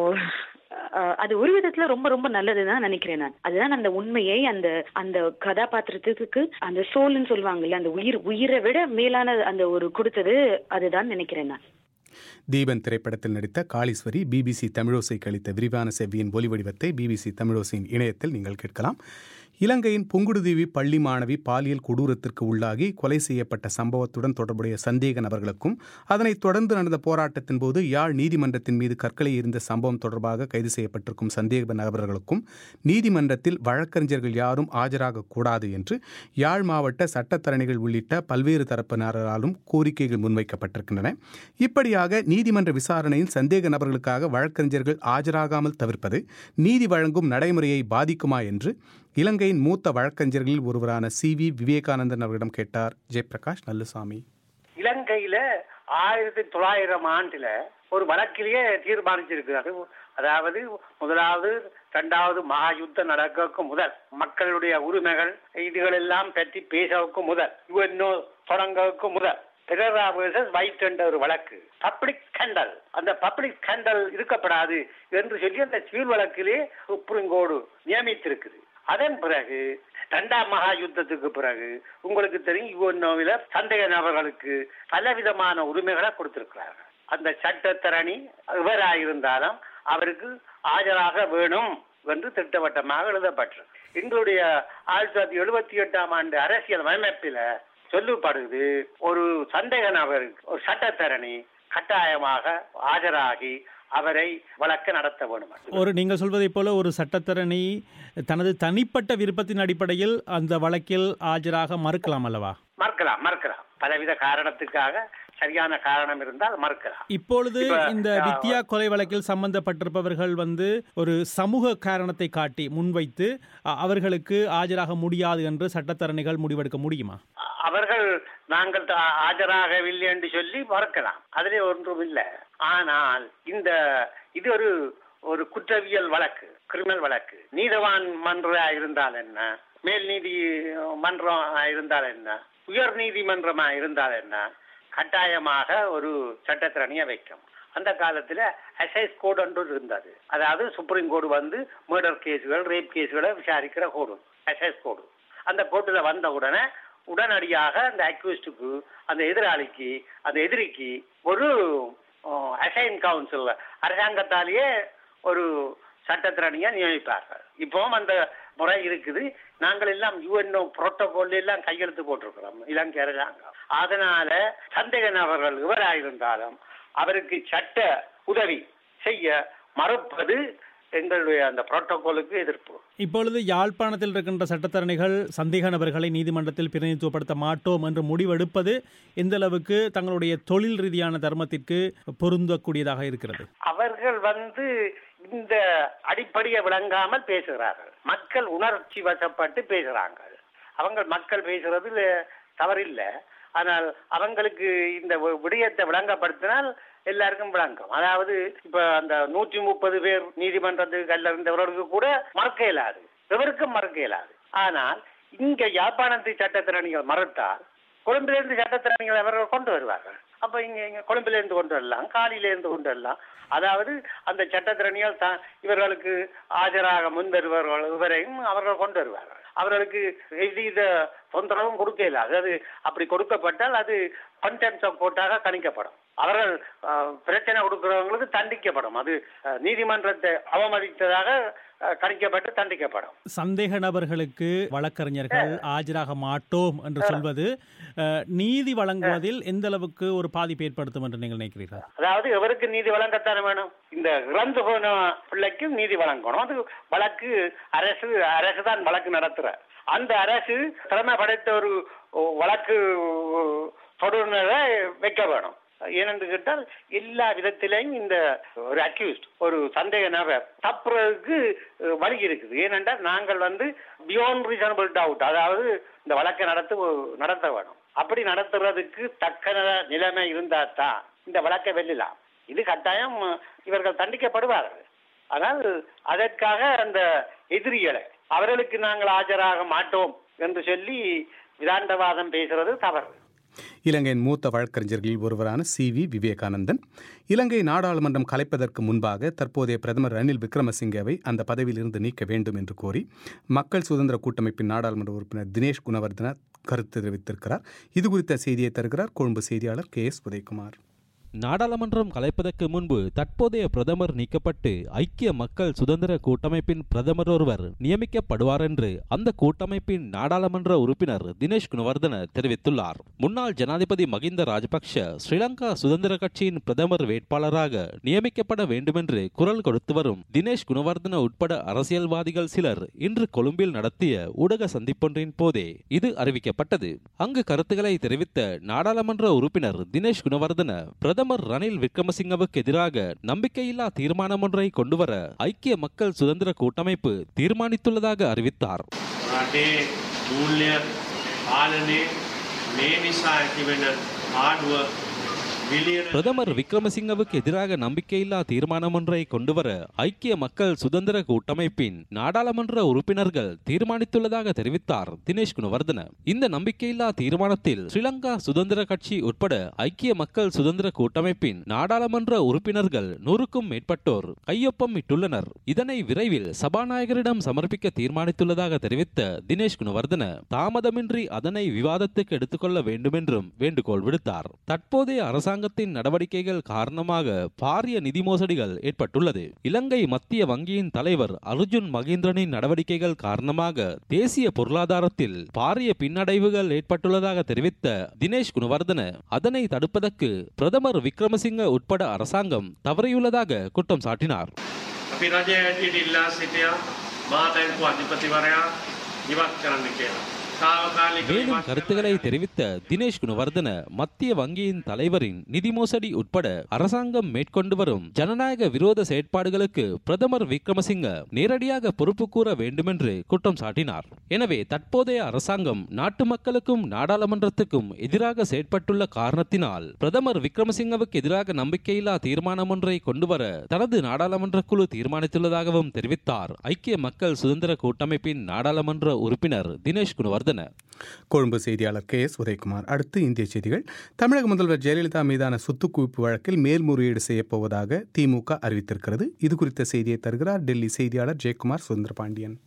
அஹ் அது ஒரு விதத்துல ரொம்ப ரொம்ப நல்லதுதான் நினைக்கிறேன் நான் அதுதான் அந்த உண்மையை அந்த அந்த கதாபாத்திரத்துக்கு அந்த சோல்னு சொல்லுவாங்கல்ல அந்த உயிர் உயிரை விட மேலான அந்த ஒரு கொடுத்தது அதுதான் நினைக்கிறேன் நான் தீபன் திரைப்படத்தில் நடித்த காளீஸ்வரி பிபிசி தமிழோசைக்கு அளித்த விரிவான செவ்வியின் ஒலி வடிவத்தை பிபிசி தமிழோசையின் இணையத்தில் நீங்கள் கேட்கலாம் இலங்கையின் புங்குடுதீவி பள்ளி மாணவி பாலியல் கொடூரத்திற்கு உள்ளாகி கொலை செய்யப்பட்ட சம்பவத்துடன் தொடர்புடைய சந்தேக நபர்களுக்கும் அதனைத் தொடர்ந்து நடந்த போராட்டத்தின் போது யாழ் நீதிமன்றத்தின் மீது கற்களை எறிந்த சம்பவம் தொடர்பாக கைது செய்யப்பட்டிருக்கும் சந்தேக நபர்களுக்கும் நீதிமன்றத்தில் வழக்கறிஞர்கள் யாரும் ஆஜராக கூடாது என்று யாழ் மாவட்ட சட்டத்தரணிகள் உள்ளிட்ட பல்வேறு தரப்பினராலும் கோரிக்கைகள் முன்வைக்கப்பட்டிருக்கின்றன இப்படியாக நீதிமன்ற விசாரணையில் சந்தேக நபர்களுக்காக வழக்கறிஞர்கள் ஆஜராகாமல் தவிர்ப்பது நீதி வழங்கும் நடைமுறையை பாதிக்குமா என்று இலங்கையின் மூத்த வழக்கறிஞர்களில் ஒருவரான சி வி விவேகானந்தன் அவரிடம் கேட்டார் ஜெயபிரகாஷ் நல்லுசாமி இலங்கையில ஆயிரத்தி தொள்ளாயிரம் ஆண்டுல ஒரு வழக்கிலேயே தீர்மானிச்சிருக்கிறது அதாவது முதலாவது இரண்டாவது மகா யுத்தம் நடக்க முதல் மக்களுடைய உரிமைகள் இதுகள் எல்லாம் பற்றி பேசவுக்கு முதல் யுஎன்ஓ தொடங்கவுக்கு முதல் பெரரா வேர்சஸ் வைட் என்ற ஒரு வழக்கு பப்ளிக் ஸ்கேண்டல் அந்த பப்ளிக் ஸ்கேண்டல் இருக்கப்படாது என்று சொல்லி அந்த சிவில் வழக்கிலே சுப்ரீம் கோர்டு நியமித்திருக்குது அதன் பிறகு இரண்டாம் மகா யுத்தத்துக்கு பிறகு உங்களுக்கு தெரியும் யுஎன்ஓவில சந்தேக நபர்களுக்கு பலவிதமான உரிமைகளை கொடுத்திருக்கிறார்கள் அந்த சட்டத்தரணி இவராயிருந்தாலும் அவருக்கு ஆஜராக வேணும் என்று திட்டவட்டமாக எழுதப்பட்டிருக்கு எங்களுடைய ஆயிரத்தி தொள்ளாயிரத்தி எழுபத்தி எட்டாம் ஆண்டு அரசியல் அமைப்பில சொல்லப்படுது ஒரு சந்தேக நபருக்கு ஒரு சட்டத்தரணி கட்டாயமாக ஆஜராகி அவரை வழக்கு நடத்த வேண்டும் என்று. ஒரு நீங்கள் சொல்வதைப் போல ஒரு சட்டத்தரணி தனது தனிப்பட்ட விருப்பத்தின் அடிப்படையில் அந்த வழக்கில் ஆஜராக மறுக்கலாம் அல்லவா மறுக்கலாம் மறுக்கலாம் பலவித காரணத்துக்காக சரியான காரணம் இருந்தால் மறுக்கலாம் இப்பொழுது இப்ப, இந்த ஆ, வித்யா கொலை வழக்கில் சம்பந்தப்பட்டிருப்பவர்கள் வந்து ஒரு சமூக காரணத்தை காட்டி முன்வைத்து அ, அவர்களுக்கு ஆஜராக முடியாது என்று சட்டத்தரணிகள் முடிவெடுக்க முடியுமா அவர்கள் நாங்கள் த- ஆஜராகவில்லை என்று சொல்லி மறுக்கலாம் அதிலே ஒன்றும் இல்லை ஆனால் இந்த இது ஒரு ஒரு குற்றவியல் வழக்கு கிரிமினல் வழக்கு நீதவான் மன்றா இருந்தால் என்ன மேல் நீதி மன்றம் இருந்தால் என்ன உயர் நீதிமன்றமா இருந்தால் என்ன கட்டாயமாக ஒரு சட்டத்திறனியை வைக்கும் அந்த காலத்துல அசைஸ் கோடு ஒன்று இருந்தது அதாவது சுப்ரீம் கோர்டு வந்து மர்டர் கேஸுகள் ரேப் கேஸுகளை விசாரிக்கிற கோடு அசைஸ் கோடு அந்த கோர்ட்டுல வந்த உடனே உடனடியாக அந்த அக்யூஸ்டுக்கு அந்த எதிராளிக்கு அந்த எதிரிக்கு ஒரு அசைன் கவுன்சில் அரசாங்கத்தாலேயே ஒரு சட்டத்திறனியா நியமிப்பார்கள் இப்பவும் அந்த முறை இருக்குது நாங்கள் எல்லாம் யுஎன்ஓ புரோட்டோகால் எல்லாம் கையெழுத்து போட்டிருக்கிறோம் இலங்கை அரசாங்கம் அதனால சந்தேக நபர்கள் இவராயிருந்தாலும் அவருக்கு சட்ட உதவி செய்ய மறுப்பது எங்களுடைய அந்த புரோட்டோகாலுக்கு எதிர்ப்பு இப்பொழுது யாழ்ப்பாணத்தில் இருக்கின்ற சட்டத்தரணிகள் சந்தேக நபர்களை நீதிமன்றத்தில் பிரதிநிதித்துவப்படுத்த மாட்டோம் என்று முடிவெடுப்பது எந்த அளவுக்கு தங்களுடைய தொழில் ரீதியான தர்மத்திற்கு பொருந்தக்கூடியதாக இருக்கிறது அவர்கள் வந்து இந்த அடிப்படையை விளங்காமல் பேசுகிறார்கள் மக்கள் உணர்ச்சி வசப்பட்டு பேசுறாங்க அவங்க மக்கள் பேசுறதுல தவறில்லை ஆனால் அவங்களுக்கு இந்த வி- விடயத்தை விளங்கப்படுத்தினால் எல்லாருக்கும் விளங்கும் அதாவது இப்ப அந்த நூற்றி முப்பது பேர் நீதிமன்றத்துக்கு கல்ல இருந்தவர்களுக்கு கூட மறக்க இயலாது எவருக்கும் மறக்க இயலாது ஆனால் இங்க யாழ்ப்பாணத்து சட்டத்திறனிகள் மறுத்தால் கொழும்பிலிருந்து சட்டத்திறனிகள் அவர்கள் கொண்டு வருவார்கள் அப்ப இங்க இங்க கொழும்பிலிருந்து கொண்டு வரலாம் காலியிலிருந்து கொண்டு வரலாம் அதாவது அந்த சட்டத்திறனிகள் தான் இவர்களுக்கு ஆஜராக முன்வருபவர்கள் இவரையும் அவர்கள் கொண்டு வருவார்கள் அவர்களுக்கு எவ்வித தொந்தரவும் கொடுக்க இயலாது அது அப்படி கொடுக்கப்பட்டால் அது கண்டெம்ஸ் ஆஃப் கோர்ட்டாக கணிக்கப்படும் அவர்கள் அஹ், பிரச்சனை கொடுக்கிறவங்களுக்கு தண்டிக்கப்படும் அது அஹ், நீதிமன்றத்தை அவமதித்ததாக அஹ், கணிக்கப்பட்டு தண்டிக்கப்படும் சந்தேக நபர்களுக்கு வழக்கறிஞர்கள் ஆஜராக மாட்டோம் என்று சொல்வது அஹ், நீதி வழங்குவதில் எந்த அளவுக்கு ஒரு பாதிப்பு ஏற்படுத்தும் என்று நீங்கள் நினைக்கிறீர்கள் அதாவது எவருக்கு நீதி வழங்கத்தானே வேணும் இந்த இறந்து போன பிள்ளைக்கும் நீதி வழங்கணும் அது வழக்கு அரசு அரசு தான் வழக்கு நடத்துற அந்த அரசு திறமை படைத்த ஒரு வழக்கு தொடர்நரை வைக்க வேணும் ஏனென்று கேட்டால் எல்லா விதத்திலையும் இந்த ஒரு அக்யூஸ்ட் ஒரு சந்தேக நபர் தப்புறதுக்கு அஹ், வழி இருக்குது ஏனென்றால் நாங்கள் வந்து பியாண்ட் ரீசனபிள் டவுட் அதாவது இந்த வழக்கை நடத்த நடத்த வேணும் அப்படி நடத்துறதுக்கு தக்க நிலைமை இருந்தா தான் இந்த வழக்கை வெல்லலாம் இது கட்டாயம் இவர்கள் தண்டிக்கப்படுவார்கள் ஆனால் அதற்காக அந்த எதிரிகளை அவர்களுக்கு நாங்கள் ஆஜராக மாட்டோம் என்று சொல்லி விதாண்டவாதம் பேசுறது தவறு இலங்கையின் மூத்த வழக்கறிஞர்களில் ஒருவரான சி வி விவேகானந்தன் இலங்கை நாடாளுமன்றம் கலைப்பதற்கு முன்பாக தற்போதைய பிரதமர் ரணில் விக்ரமசிங்கவை அந்த பதவியிலிருந்து நீக்க வேண்டும் என்று கோரி மக்கள் சுதந்திர கூட்டமைப்பின் நாடாளுமன்ற உறுப்பினர் தினேஷ் குணவர்தன கருத்து தெரிவித்திருக்கிறார் இது குறித்த செய்தியை தருகிறார் கொழும்பு செய்தியாளர் கே எஸ் உதயகுமார் நாடாளுமன்றம் கலைப்பதற்கு முன்பு தற்போதைய பிரதமர் நீக்கப்பட்டு ஐக்கிய மக்கள் சுதந்திர கூட்டமைப்பின் பிரதமர் ஒருவர் நியமிக்கப்படுவார் என்று அந்த கூட்டமைப்பின் நாடாளுமன்ற உறுப்பினர் தினேஷ் குணவர்தன தெரிவித்துள்ளார் முன்னாள் ஜனாதிபதி மகிந்த ராஜபக்ஷ ஸ்ரீலங்கா சுதந்திர கட்சியின் பிரதமர் வேட்பாளராக நியமிக்கப்பட வேண்டுமென்று குரல் கொடுத்து வரும் தினேஷ் குணவர்தன உட்பட அரசியல்வாதிகள் சிலர் இன்று கொழும்பில் நடத்திய ஊடக சந்திப்பொன்றின் போதே இது அறிவிக்கப்பட்டது அங்கு கருத்துக்களை தெரிவித்த நாடாளுமன்ற உறுப்பினர் தினேஷ் குணவர்தன பிரதமர் ரணில் விக்ரமசிங்கவுக்கு எதிராக நம்பிக்கையில்லா தீர்மானம் ஒன்றை கொண்டுவர ஐக்கிய மக்கள் சுதந்திர கூட்டமைப்பு தீர்மானித்துள்ளதாக அறிவித்தார் රටේ මූල්‍ය පාලනය මේ නිසා ඇතිවෙන ආඩුව විලියන பிரதமர் விக்ரமசிங்கவுக்கு எதிராக நம்பிக்கையில்லா தீர்மானம் ஒன்றை கொண்டுவர ஐக்கிய மக்கள் சுதந்திர கூட்டமைப்பின் நாடாளுமன்ற உறுப்பினர்கள் தீர்மானித்துள்ளதாக தெரிவித்தார் தினேஷ் குணவர்தன இந்த நம்பிக்கையில்லா தீர்மானத்தில் ஸ்ரீலங்கா சுதந்திர கட்சி உட்பட ஐக்கிய மக்கள் சுதந்திர கூட்டமைப்பின் நாடாளுமன்ற உறுப்பினர்கள் நூறுக்கும் மேற்பட்டோர் கையொப்பம் இட்டுள்ளனர் இதனை விரைவில் சபாநாயகரிடம் சமர்ப்பிக்க தீர்மானித்துள்ளதாக தெரிவித்த தினேஷ் குணவர்தன தாமதமின்றி அதனை விவாதத்துக்கு எடுத்துக்கொள்ள வேண்டுமென்றும் வேண்டுகோள் விடுத்தார் தற்போதைய அரசாங்கத்தின் நடவடிக்கைகள் காரணமாக பாரிய நிதி மோசடிகள் ஏற்பட்டுள்ளது இலங்கை மத்திய வங்கியின் தலைவர் அர்ஜுன் மகேந்திரனின் நடவடிக்கைகள் காரணமாக தேசிய பொருளாதாரத்தில் பாரிய பின்னடைவுகள் ஏற்பட்டுள்ளதாக தெரிவித்த தினேஷ் குணவர்தன அதனை தடுப்பதற்கு பிரதமர் விக்ரமசிங்க உட்பட அரசாங்கம் தவறியுள்ளதாக குற்றம் சாட்டினார் අපි රජය ඇටියට ඉල්ලා සිටියා මාතැන්කු අධිපතිවරයා ඉවත් කරන්න කියලා. තාවකාලික மேலும் கருத்துக்களை தெரிவித்த தினேஷ் குணவர்தன மத்திய வங்கியின் தலைவரின் நிதி மோசடி உட்பட அரசாங்கம் மேற்கொண்டு வரும் ஜனநாயக விரோத செயற்பாடுகளுக்கு பிரதமர் விக்ரமசிங்க நேரடியாக பொறுப்பு கூற வேண்டுமென்று குற்றம் சாட்டினார் எனவே தற்போதைய அரசாங்கம் நாட்டு மக்களுக்கும் நாடாளுமன்றத்துக்கும் எதிராக செயற்பட்டுள்ள காரணத்தினால் பிரதமர் விக்ரமசிங்கவுக்கு எதிராக நம்பிக்கையில்லா தீர்மானம் ஒன்றை கொண்டுவர தனது நாடாளுமன்ற குழு தீர்மானித்துள்ளதாகவும் தெரிவித்தார் ஐக்கிய மக்கள் சுதந்திர கூட்டமைப்பின் நாடாளுமன்ற உறுப்பினர் தினேஷ் குணவர்தன கொழும்பு செய்தியாளர் கே எஸ் உதயகுமார் அடுத்து இந்திய செய்திகள் தமிழக முதல்வர் ஜெயலலிதா மீதான சொத்து குவிப்பு வழக்கில் மேல்முறையீடு செய்யப்போவதாக திமுக அறிவித்திருக்கிறது இது குறித்த செய்தியை தருகிறார் டெல்லி செய்தியாளர் ஜெயக்குமார் சுந்தர பாண்டியன்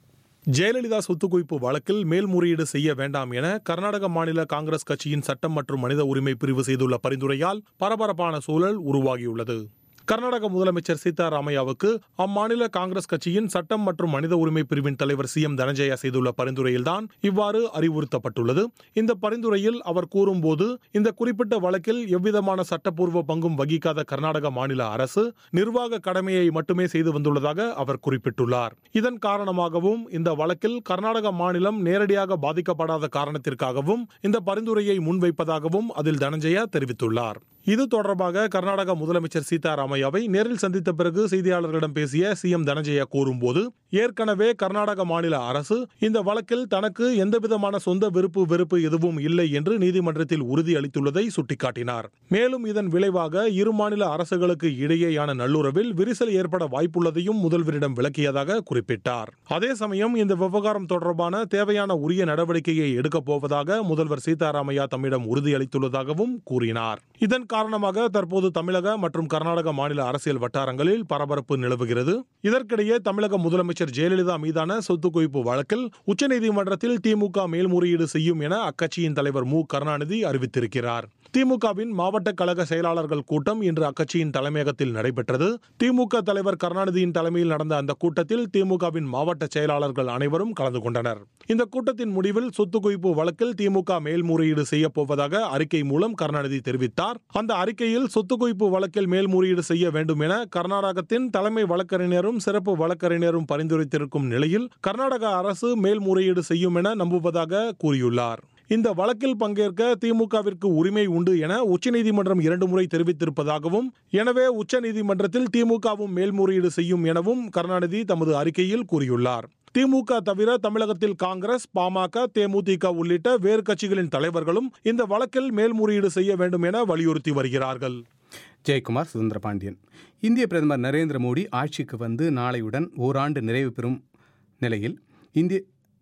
ஜெயலலிதா சொத்து குவிப்பு வழக்கில் மேல்முறையீடு செய்ய வேண்டாம் என கர்நாடக மாநில காங்கிரஸ் கட்சியின் சட்டம் மற்றும் மனித உரிமை பிரிவு செய்துள்ள பரிந்துரையால் பரபரப்பான சூழல் உருவாகியுள்ளது கர்நாடக முதலமைச்சர் சீதாராமையாவுக்கு அம்மாநில காங்கிரஸ் கட்சியின் சட்டம் மற்றும் மனித உரிமை பிரிவின் தலைவர் சி எம் தனஞ்சயா செய்துள்ள பரிந்துரையில்தான் இவ்வாறு அறிவுறுத்தப்பட்டுள்ளது இந்த பரிந்துரையில் அவர் கூறும்போது இந்த குறிப்பிட்ட வழக்கில் எவ்விதமான சட்டப்பூர்வ பங்கும் வகிக்காத கர்நாடக மாநில அரசு நிர்வாக கடமையை மட்டுமே செய்து வந்துள்ளதாக அவர் குறிப்பிட்டுள்ளார் இதன் காரணமாகவும் இந்த வழக்கில் கர்நாடக மாநிலம் நேரடியாக பாதிக்கப்படாத காரணத்திற்காகவும் இந்த பரிந்துரையை முன்வைப்பதாகவும் அதில் தனஞ்சயா தெரிவித்துள்ளார் இது தொடர்பாக கர்நாடக முதலமைச்சர் சீதாராமையாவை நேரில் சந்தித்த பிறகு செய்தியாளர்களிடம் பேசிய சி எம் தனஞ்சயா கூறும்போது ஏற்கனவே கர்நாடக மாநில அரசு இந்த வழக்கில் தனக்கு எந்தவிதமான சொந்த விருப்பு வெறுப்பு எதுவும் இல்லை என்று நீதிமன்றத்தில் உறுதி அளித்துள்ளதை சுட்டிக்காட்டினார் மேலும் இதன் விளைவாக இரு மாநில அரசுகளுக்கு இடையேயான நல்லுறவில் விரிசல் ஏற்பட வாய்ப்புள்ளதையும் முதல்வரிடம் விளக்கியதாக குறிப்பிட்டார் அதே சமயம் இந்த விவகாரம் தொடர்பான தேவையான உரிய நடவடிக்கையை எடுக்கப் போவதாக முதல்வர் சீதாராமையா தம்மிடம் உறுதியளித்துள்ளதாகவும் கூறினார் இதன் காரணமாக தற்போது தமிழக மற்றும் கர்நாடக மாநில அரசியல் வட்டாரங்களில் பரபரப்பு நிலவுகிறது இதற்கிடையே தமிழக முதலமைச்சர் ஜெயலலிதா மீதான சொத்து குவிப்பு வழக்கில் உச்சநீதிமன்றத்தில் திமுக மேல்முறையீடு செய்யும் என அக்கட்சியின் தலைவர் மு கருணாநிதி அறிவித்திருக்கிறார் திமுகவின் மாவட்ட கழக செயலாளர்கள் கூட்டம் இன்று அக்கட்சியின் தலைமையகத்தில் நடைபெற்றது திமுக தலைவர் கருணாநிதியின் தலைமையில் நடந்த அந்த கூட்டத்தில் திமுகவின் மாவட்ட செயலாளர்கள் அனைவரும் கலந்து கொண்டனர் இந்த கூட்டத்தின் முடிவில் சொத்து குவிப்பு வழக்கில் திமுக மேல்முறையீடு செய்யப் போவதாக அறிக்கை மூலம் கருணாநிதி தெரிவித்தார் அந்த அறிக்கையில் சொத்து குவிப்பு வழக்கில் மேல்முறையீடு செய்ய வேண்டும் என கர்நாடகத்தின் தலைமை வழக்கறிஞரும் சிறப்பு வழக்கறிஞரும் பரிந்துரைத்திருக்கும் நிலையில் கர்நாடக அரசு மேல்முறையீடு செய்யும் என நம்புவதாக கூறியுள்ளார் இந்த வழக்கில் பங்கேற்க திமுகவிற்கு உரிமை உண்டு என உச்சநீதிமன்றம் இரண்டு முறை தெரிவித்திருப்பதாகவும் எனவே உச்சநீதிமன்றத்தில் திமுகவும் மேல்முறையீடு செய்யும் எனவும் கருணாநிதி தமது அறிக்கையில் கூறியுள்ளார் திமுக தவிர தமிழகத்தில் காங்கிரஸ் பாமக தேமுதிக உள்ளிட்ட வேறு கட்சிகளின் தலைவர்களும் இந்த வழக்கில் மேல்முறையீடு செய்ய வேண்டும் என வலியுறுத்தி வருகிறார்கள் ஜெயக்குமார் சுதந்திர பாண்டியன் இந்திய பிரதமர் நரேந்திர மோடி ஆட்சிக்கு வந்து நாளையுடன் ஓராண்டு நிறைவு பெறும் நிலையில் இந்திய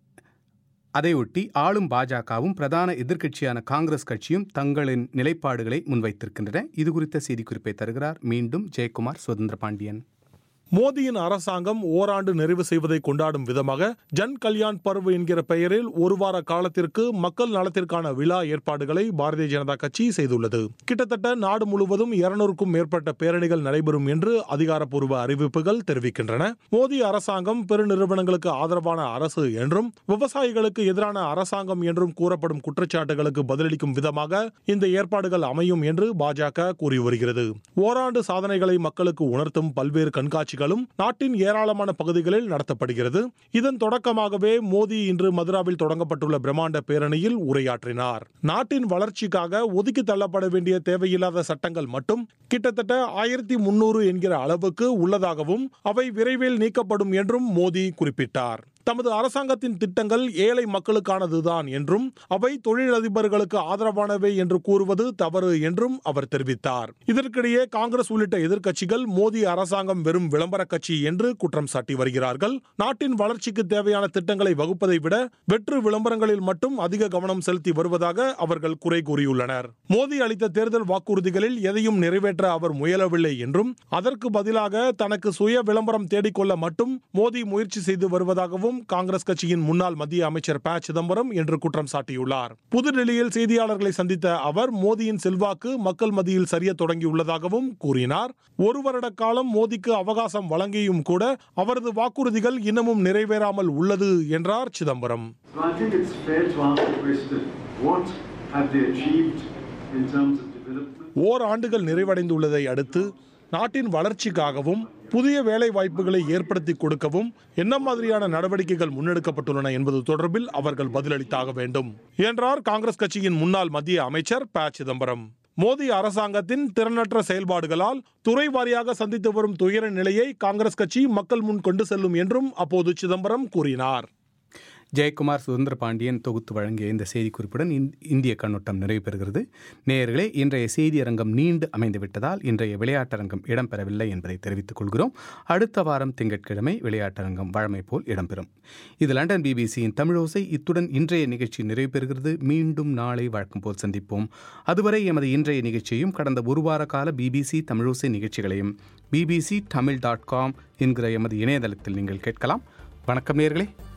அதையொட்டி ஆளும் பாஜகவும் பிரதான எதிர்க்கட்சியான காங்கிரஸ் கட்சியும் தங்களின் நிலைப்பாடுகளை முன்வைத்திருக்கின்றன இது குறித்த செய்திக்குறிப்பை தருகிறார் மீண்டும் ஜெயக்குமார் சுதந்திர பாண்டியன் மோடியின் அரசாங்கம் ஓராண்டு நிறைவு செய்வதை கொண்டாடும் விதமாக ஜன் கல்யாண் பர்வ் என்கிற பெயரில் ஒரு வார காலத்திற்கு மக்கள் நலத்திற்கான விழா ஏற்பாடுகளை பாரதிய ஜனதா கட்சி செய்துள்ளது கிட்டத்தட்ட நாடு முழுவதும் இருநூறுக்கும் மேற்பட்ட பேரணிகள் நடைபெறும் என்று அதிகாரப்பூர்வ அறிவிப்புகள் தெரிவிக்கின்றன மோடி அரசாங்கம் பெருநிறுவனங்களுக்கு ஆதரவான அரசு என்றும் விவசாயிகளுக்கு எதிரான அரசாங்கம் என்றும் கூறப்படும் குற்றச்சாட்டுகளுக்கு பதிலளிக்கும் விதமாக இந்த ஏற்பாடுகள் அமையும் என்று பாஜக கூறி வருகிறது ஓராண்டு சாதனைகளை மக்களுக்கு உணர்த்தும் பல்வேறு கண்காட்சிகள் நிகழ்ச்சிகளும் நாட்டின் ஏராளமான பகுதிகளில் நடத்தப்படுகிறது இதன் தொடக்கமாகவே மோடி இன்று மதுராவில் தொடங்கப்பட்டுள்ள பிரம்மாண்ட பேரணியில் உரையாற்றினார் நாட்டின் வளர்ச்சிக்காக ஒதுக்கி தள்ளப்பட வேண்டிய தேவையில்லாத சட்டங்கள் மட்டும் கிட்டத்தட்ட ஆயிரத்தி முன்னூறு என்கிற அளவுக்கு உள்ளதாகவும் அவை விரைவில் நீக்கப்படும் என்றும் மோடி குறிப்பிட்டார் தமது அரசாங்கத்தின் திட்டங்கள் ஏழை மக்களுக்கானதுதான் என்றும் அவை தொழிலதிபர்களுக்கு ஆதரவானவை என்று கூறுவது தவறு என்றும் அவர் தெரிவித்தார் இதற்கிடையே காங்கிரஸ் உள்ளிட்ட எதிர்க்கட்சிகள் மோடி அரசாங்கம் வெறும் விளம்பர கட்சி என்று குற்றம் சாட்டி வருகிறார்கள் நாட்டின் வளர்ச்சிக்கு தேவையான திட்டங்களை வகுப்பதை விட வெற்று விளம்பரங்களில் மட்டும் அதிக கவனம் செலுத்தி வருவதாக அவர்கள் குறை கூறியுள்ளனர் மோடி அளித்த தேர்தல் வாக்குறுதிகளில் எதையும் நிறைவேற்ற அவர் முயலவில்லை என்றும் அதற்கு பதிலாக தனக்கு சுய விளம்பரம் தேடிக்கொள்ள மட்டும் மோடி முயற்சி செய்து வருவதாகவும் காங்கிரஸ் கட்சியின் முன்னாள் மத்திய அமைச்சர் ப சிதம்பரம் என்று குற்றம் சாட்டியுள்ளார் புதுடெல்லியில் செய்தியாளர்களை சந்தித்த அவர் மோடியின் செல்வாக்கு மக்கள் மத்தியில் சரிய தொடங்கியுள்ளதாகவும் கூறினார் ஒரு வருட காலம் மோடிக்கு அவகாசம் வழங்கியும் கூட அவரது வாக்குறுதிகள் இன்னமும் நிறைவேறாமல் உள்ளது என்றார் Chidambaram So I think it's fair to ask the question, what have they achieved in terms of development? ஓர் ஆண்டுகள் நிறைவடைந்துள்ளதை அடுத்து நாட்டின் வளர்ச்சிக்காகவும் புதிய வேலை வாய்ப்புகளை ஏற்படுத்தி கொடுக்கவும் என்ன மாதிரியான நடவடிக்கைகள் முன்னெடுக்கப்பட்டுள்ளன என்பது தொடர்பில் அவர்கள் பதிலளித்தாக வேண்டும் என்றார் காங்கிரஸ் கட்சியின் முன்னாள் மத்திய அமைச்சர் ப சிதம்பரம் மோடி அரசாங்கத்தின் திறனற்ற செயல்பாடுகளால் துறை வாரியாக சந்தித்து வரும் துயர நிலையை காங்கிரஸ் கட்சி மக்கள் முன் கொண்டு செல்லும் என்றும் அப்போது சிதம்பரம் கூறினார் ஜெயக்குமார் சுதந்திர பாண்டியன் தொகுத்து வழங்கிய இந்த செய்திக்குறிப்புடன் இந்- இந்திய கண்ணோட்டம் நிறைவு பெறுகிறது நேயர்களே இன்றைய செய்தியரங்கம் நீண்டு அமைந்துவிட்டதால் இன்றைய விளையாட்டரங்கம் இடம்பெறவில்லை என்பதை தெரிவித்துக் கொள்கிறோம் அடுத்த வாரம் திங்கட்கிழமை விளையாட்டரங்கம் வழமை போல் இடம்பெறும் இது லண்டன் பிபிசியின் தமிழோசை இத்துடன் இன்றைய நிகழ்ச்சி நிறைவு பெறுகிறது மீண்டும் நாளை வழக்கம் போல் சந்திப்போம் அதுவரை எமது இன்றைய நிகழ்ச்சியையும் கடந்த ஒரு வார கால பிபிசி தமிழோசை நிகழ்ச்சிகளையும் பிபிசி தமிழ் டாட் காம் என்கிற எமது இணையதளத்தில் நீங்கள் கேட்கலாம் வணக்கம் நேயர்களே